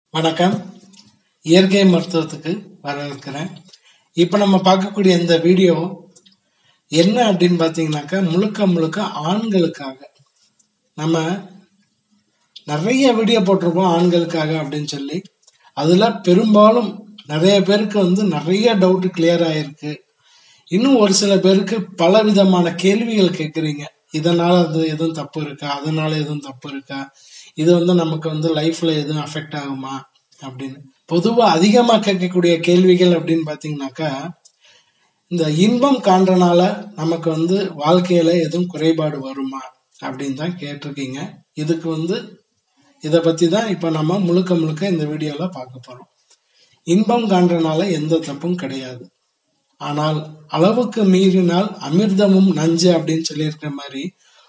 வணக்கம் இயற்கை மருத்துவத்துக்கு வரவேற்கிறேன் இப்போ நம்ம பார்க்கக்கூடிய இந்த வீடியோ என்ன அப்படின்னு பார்த்தீங்கன்னாக்கா முழுக்க முழுக்க ஆண்களுக்காக நம்ம நிறைய வீடியோ போட்டிருப்போம் ஆண்களுக்காக அப்படின்னு சொல்லி அதில் பெரும்பாலும் நிறைய பேருக்கு வந்து நிறைய டவுட் கிளியர் ஆயிருக்கு இன்னும் ஒரு சில பேருக்கு பல விதமான கேள்விகள் கேட்குறீங்க இதனால அது எதுவும் தப்பு இருக்கா அதனால எதுவும் தப்பு இருக்கா இது வந்து நமக்கு வந்து லைஃப்ல எதுவும் அஃபெக்ட் ஆகுமா அப்படின்னு பொதுவா அதிகமா கேட்கக்கூடிய கேள்விகள் அப்படின்னு பாத்தீங்கன்னாக்கா இந்த இன்பம் காண்றனால நமக்கு வந்து வாழ்க்கையில எதுவும் குறைபாடு வருமா அப்படின்னு தான் கேட்டிருக்கீங்க இதுக்கு வந்து இதை பத்தி தான் இப்ப நம்ம முழுக்க முழுக்க இந்த வீடியோல பார்க்க போறோம் இன்பம் காண்றனால எந்த தப்பும் கிடையாது ஆனால் அளவுக்கு மீறினால் அமிர்தமும் நஞ்சு அப்படின்னு சொல்லியிருக்கிற மாதிரி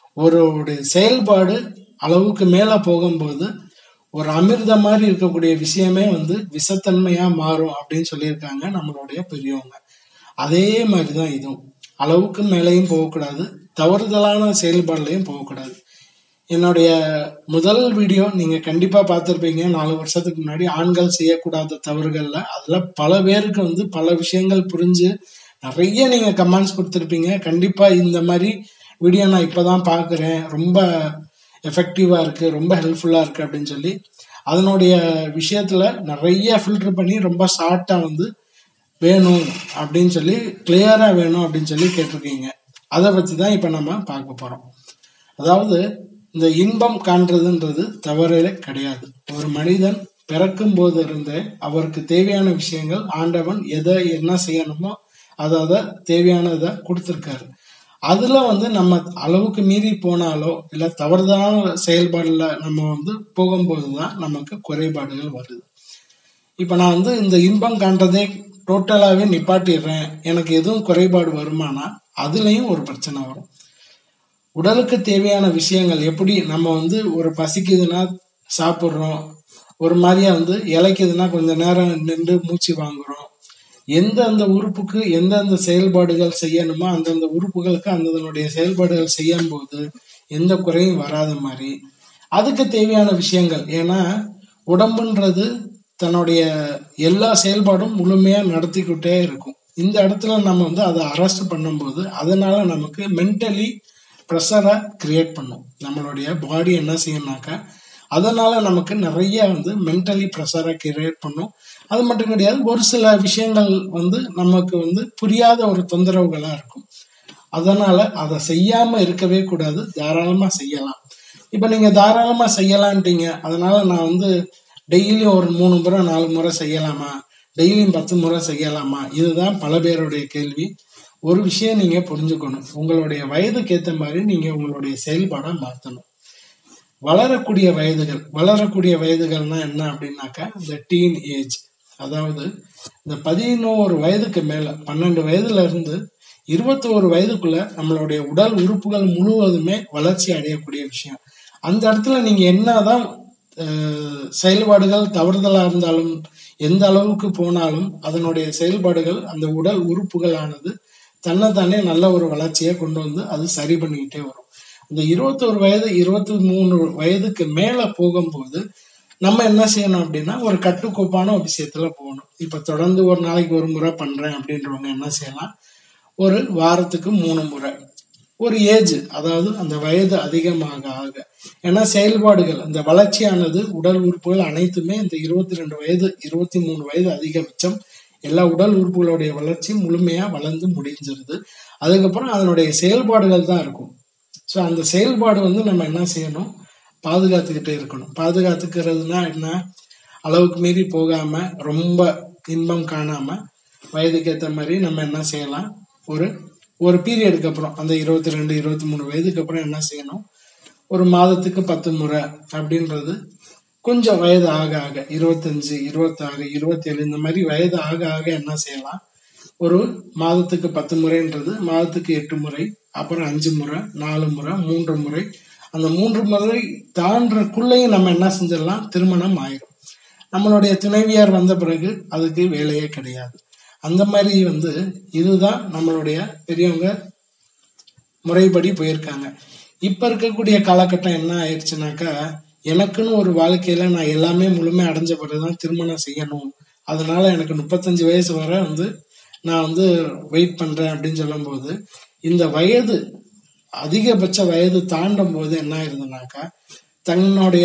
ஒரு செயல்பாடு அளவுக்கு மேல போகும்போது ஒரு அமிர்தம் மாதிரி இருக்கக்கூடிய விஷயமே வந்து விஷத்தன்மையா மாறும் அப்படின்னு சொல்லியிருக்காங்க நம்மளுடைய பெரியவங்க அதே மாதிரிதான் இதுவும் அளவுக்கு மேலேயும் போகக்கூடாது தவறுதலான செயல்பாடுலையும் போகக்கூடாது என்னுடைய முதல் வீடியோ நீங்க கண்டிப்பா பார்த்திருப்பீங்க நாலு வருஷத்துக்கு முன்னாடி ஆண்கள் செய்யக்கூடாத தவறுகள்ல அதுல பல பேருக்கு வந்து பல விஷயங்கள் புரிஞ்சு நிறைய நீங்க கமெண்ட்ஸ் கொடுத்துருப்பீங்க கண்டிப்பா இந்த மாதிரி வீடியோ நான் இப்பதான் பாக்குறேன் ரொம்ப எஃபெக்டிவா இருக்கு ரொம்ப ஹெல்ப்ஃபுல்லா இருக்கு அப்படின்னு சொல்லி அதனுடைய விஷயத்துல நிறைய ஃபில்டர் பண்ணி ரொம்ப ஷார்ட்டா வந்து வேணும் அப்படின்னு சொல்லி கிளியரா வேணும் அப்படின்னு சொல்லி கேட்டிருக்கீங்க அதை பத்தி தான் இப்ப நம்ம பார்க்க போறோம் அதாவது இந்த இன்பம் காண்றதுன்றது தவறே கிடையாது ஒரு மனிதன் பிறக்கும் போது இருந்தே அவருக்கு தேவையான விஷயங்கள் ஆண்டவன் எதை என்ன செய்யணுமோ அதை அதை தேவையானதை கொடுத்துருக்காரு அதுல வந்து நம்ம அளவுக்கு மீறி போனாலோ இல்ல தவறுதலான செயல்பாடுல நம்ம வந்து போகும்போதுதான் நமக்கு குறைபாடுகள் வருது இப்ப நான் வந்து இந்த இன்பம் காண்றதே டோட்டலாவே நிப்பாட்டிடுறேன் எனக்கு எதுவும் குறைபாடு வருமானா அதுலயும் ஒரு பிரச்சனை வரும் உடலுக்கு தேவையான விஷயங்கள் எப்படி நம்ம வந்து ஒரு பசிக்குதுன்னா சாப்பிட்றோம் ஒரு மாதிரியா வந்து இலைக்குதுன்னா கொஞ்ச நேரம் நின்று மூச்சு வாங்குறோம் எந்தெந்த உறுப்புக்கு எந்தெந்த செயல்பாடுகள் செய்யணுமோ அந்தந்த உறுப்புகளுக்கு அந்ததனுடைய செயல்பாடுகள் செய்யும் போது எந்த குறையும் வராத மாதிரி அதுக்கு தேவையான விஷயங்கள் ஏன்னா உடம்புன்றது தன்னுடைய எல்லா செயல்பாடும் முழுமையா நடத்திக்கிட்டே இருக்கும் இந்த இடத்துல நம்ம வந்து அதை அரெஸ்ட் பண்ணும்போது அதனால நமக்கு மென்டலி ப்ரெஷரை கிரியேட் பண்ணும் நம்மளுடைய பாடி என்ன செய்யணும்னாக்கா அதனால நமக்கு நிறைய வந்து மென்டலி ப்ரெஷரை கிரியேட் பண்ணும் அது மட்டும் கிடையாது ஒரு சில விஷயங்கள் வந்து நமக்கு வந்து புரியாத ஒரு தொந்தரவுகளா இருக்கும் அதனால அதை செய்யாம இருக்கவே கூடாது தாராளமா செய்யலாம் இப்ப நீங்க தாராளமா செய்யலான்ட்டீங்க அதனால நான் வந்து டெய்லியும் ஒரு மூணு முறை நாலு முறை செய்யலாமா டெய்லியும் பத்து முறை செய்யலாமா இதுதான் பல பேருடைய கேள்வி ஒரு விஷயம் நீங்க புரிஞ்சுக்கணும் உங்களுடைய வயதுக்கு ஏத்த மாதிரி நீங்க உங்களுடைய செயல்பாடை மாத்தணும் வளரக்கூடிய வயதுகள் வளரக்கூடிய வயதுகள்னா என்ன அப்படின்னாக்கா இந்த டீன் ஏஜ் அதாவது இந்த பதினோரு வயதுக்கு மேல பன்னெண்டு வயதுல இருந்து இருபத்தோரு வயதுக்குள்ள நம்மளுடைய உடல் உறுப்புகள் முழுவதுமே வளர்ச்சி அடையக்கூடிய விஷயம் அந்த இடத்துல நீங்க என்னதான் செயல்பாடுகள் தவறுதலா இருந்தாலும் எந்த அளவுக்கு போனாலும் அதனுடைய செயல்பாடுகள் அந்த உடல் உறுப்புகளானது தன்னைத்தானே நல்ல ஒரு வளர்ச்சியை கொண்டு வந்து அது சரி பண்ணிக்கிட்டே வரும் இந்த இருபத்தோரு வயது இருபத்தி மூணு வயதுக்கு மேல போகும்போது நம்ம என்ன செய்யணும் அப்படின்னா ஒரு கட்டுக்கோப்பான ஒரு விஷயத்துல போகணும் இப்ப தொடர்ந்து ஒரு நாளைக்கு ஒரு முறை பண்றேன் அப்படின்றவங்க என்ன செய்யலாம் ஒரு வாரத்துக்கு மூணு முறை ஒரு ஏஜ் அதாவது அந்த வயது அதிகமாக ஆக ஏன்னா செயல்பாடுகள் அந்த வளர்ச்சியானது உடல் உறுப்புகள் அனைத்துமே இந்த இருபத்தி ரெண்டு வயது இருபத்தி மூணு வயது அதிகபட்சம் எல்லா உடல் உறுப்புகளுடைய வளர்ச்சி முழுமையா வளர்ந்து முடிஞ்சிருது அதுக்கப்புறம் அதனுடைய செயல்பாடுகள் தான் இருக்கும் ஸோ அந்த செயல்பாடு வந்து நம்ம என்ன செய்யணும் பாதுகாத்துக்கிட்டே இருக்கணும் பாதுகாத்துக்கிறதுனா என்ன அளவுக்கு மீறி போகாம ரொம்ப இன்பம் காணாம வயதுக்கு ஏற்ற மாதிரி நம்ம என்ன செய்யலாம் ஒரு ஒரு பீரியடுக்கு அப்புறம் அந்த இருபத்தி ரெண்டு இருபத்தி மூணு வயதுக்கு அப்புறம் என்ன செய்யணும் ஒரு மாதத்துக்கு பத்து முறை அப்படின்றது கொஞ்சம் வயது ஆக ஆக இருபத்தஞ்சு இருபத்தாறு இருபத்தி ஏழு இந்த மாதிரி வயது ஆக ஆக என்ன செய்யலாம் ஒரு மாதத்துக்கு பத்து முறைன்றது மாதத்துக்கு எட்டு முறை அப்புறம் அஞ்சு முறை நாலு முறை மூன்று முறை அந்த மூன்று முறை தாண்டக்குள்ளேயும் நம்ம என்ன செஞ்சிடலாம் திருமணம் ஆயிரும் நம்மளுடைய துணைவியார் வந்த பிறகு அதுக்கு வேலையே கிடையாது அந்த மாதிரி வந்து இதுதான் நம்மளுடைய பெரியவங்க முறைப்படி போயிருக்காங்க இப்ப இருக்கக்கூடிய காலகட்டம் என்ன ஆயிடுச்சுனாக்கா எனக்குன்னு ஒரு வாழ்க்கையில நான் எல்லாமே முழுமை அடைஞ்ச பிறகுதான் திருமணம் செய்யணும் அதனால எனக்கு முப்பத்தஞ்சு வயசு வரை வந்து நான் வந்து வெயிட் பண்றேன் அப்படின்னு சொல்லும்போது இந்த வயது அதிகபட்ச வயது தாண்டும் போது என்ன ஆயிருதுனாக்கா தன்னுடைய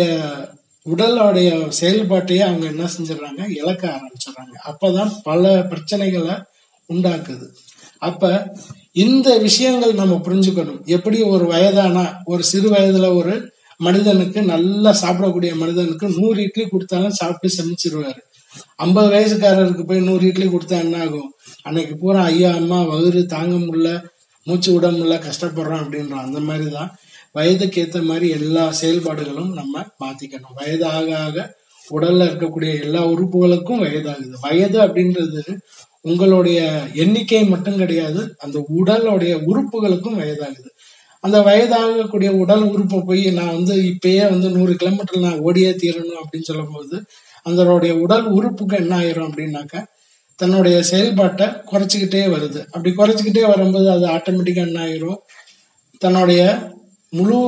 உடலோடைய செயல்பாட்டையே அவங்க என்ன செஞ்சிடறாங்க இழக்க ஆரம்பிச்சிடுறாங்க அப்பதான் பல பிரச்சனைகளை உண்டாக்குது அப்ப இந்த விஷயங்கள் நம்ம புரிஞ்சுக்கணும் எப்படி ஒரு வயதானா ஒரு சிறு வயதுல ஒரு மனிதனுக்கு நல்லா சாப்பிடக்கூடிய மனிதனுக்கு நூறு இட்லி கொடுத்தாலும் சாப்பிட்டு செமிச்சிருவாரு ஐம்பது வயசுக்காரருக்கு போய் நூறு இட்லி கொடுத்தா என்ன ஆகும் அன்னைக்கு பூரா ஐயா அம்மா வயிறு தாங்க முடியல மூச்சு விட முடியல கஷ்டப்படுறோம் அப்படின்றோம் அந்த மாதிரிதான் வயதுக்கு ஏத்த மாதிரி எல்லா செயல்பாடுகளும் நம்ம மாத்திக்கணும் வயது ஆக ஆக உடல்ல இருக்கக்கூடிய எல்லா உறுப்புகளுக்கும் வயதாகுது வயது அப்படின்றது உங்களுடைய எண்ணிக்கை மட்டும் கிடையாது அந்த உடலுடைய உறுப்புகளுக்கும் வயதாகுது அந்த வயதாகக்கூடிய உடல் உறுப்பை போய் நான் வந்து இப்பயே வந்து நூறு கிலோமீட்டர் நான் ஓடியே தீரணும் அப்படின்னு சொல்லும் போது அதனுடைய உடல் உறுப்புக்கு என்ன ஆயிரும் அப்படின்னாக்கா தன்னுடைய செயல்பாட்டை குறைச்சிக்கிட்டே வருது அப்படி குறைச்சிக்கிட்டே வரும்போது அது ஆட்டோமேட்டிக்கா என்ன ஆயிரும் தன்னுடைய முழு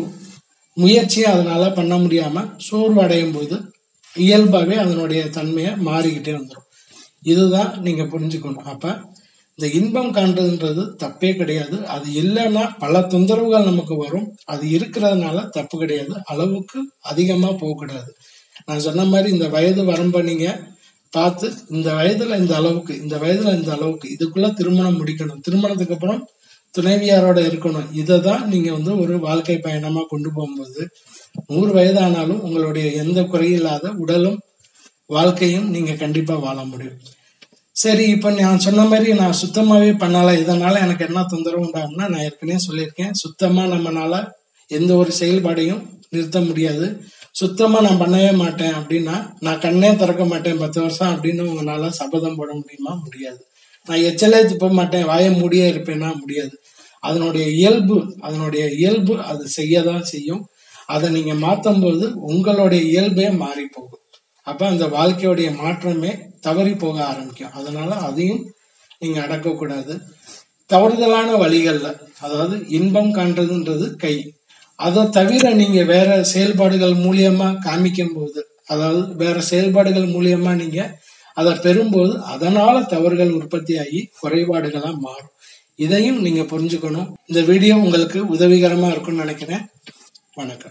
முயற்சியை அதனால பண்ண முடியாம சோர்வு அடையும் போது இயல்பாவே அதனுடைய தன்மையை மாறிக்கிட்டே வந்துடும் இதுதான் நீங்க புரிஞ்சுக்கணும் அப்ப இந்த இன்பம் காண்றதுன்றது தப்பே கிடையாது அது இல்லைன்னா பல தொந்தரவுகள் நமக்கு வரும் அது இருக்கிறதுனால தப்பு கிடையாது அளவுக்கு அதிகமா போகக்கூடாது நான் சொன்ன மாதிரி இந்த வயது வரம்ப நீங்க பார்த்து இந்த வயதுல இந்த அளவுக்கு இந்த வயதுல இந்த அளவுக்கு இதுக்குள்ள திருமணம் முடிக்கணும் திருமணத்துக்கு அப்புறம் துணைவியாரோட இருக்கணும் இதை தான் நீங்க வந்து ஒரு வாழ்க்கை பயணமா கொண்டு போகும்போது நூறு வயதானாலும் உங்களுடைய எந்த குறையில்லாத உடலும் வாழ்க்கையும் நீங்க கண்டிப்பா வாழ முடியும் சரி இப்ப நான் சொன்ன மாதிரி நான் சுத்தமாவே பண்ணல இதனால எனக்கு என்ன தொந்தரவு உண்டாகும்னா நான் ஏற்கனவே சொல்லியிருக்கேன் சுத்தமா நம்மனால எந்த ஒரு செயல்பாடையும் நிறுத்த முடியாது சுத்தமா நான் பண்ணவே மாட்டேன் அப்படின்னா நான் கண்ணே திறக்க மாட்டேன் பத்து வருஷம் அப்படின்னு உங்களால சபதம் போட முடியுமா முடியாது நான் எச்சலே துப்ப மாட்டேன் வாயை மூடியே இருப்பேன்னா முடியாது அதனுடைய இயல்பு அதனுடைய இயல்பு அது செய்யதான் செய்யும் அதை நீங்க மாத்தும் போது உங்களுடைய இயல்பே மாறி போகும் அப்ப அந்த வாழ்க்கையுடைய மாற்றமே தவறி போக ஆரம்பிக்கும் அதனால அதையும் நீங்க அடக்கக்கூடாது தவறுதலான வழிகள்ல அதாவது இன்பம் காண்றதுன்றது கை அதை தவிர நீங்க வேற செயல்பாடுகள் மூலியமா காமிக்கும் போது அதாவது வேற செயல்பாடுகள் மூலியமா நீங்க அதை பெறும்போது அதனால தவறுகள் உற்பத்தி ஆகி குறைபாடுகளா மாறும் இதையும் நீங்க புரிஞ்சுக்கணும் இந்த வீடியோ உங்களுக்கு உதவிகரமா இருக்கும்னு நினைக்கிறேன் வணக்கம்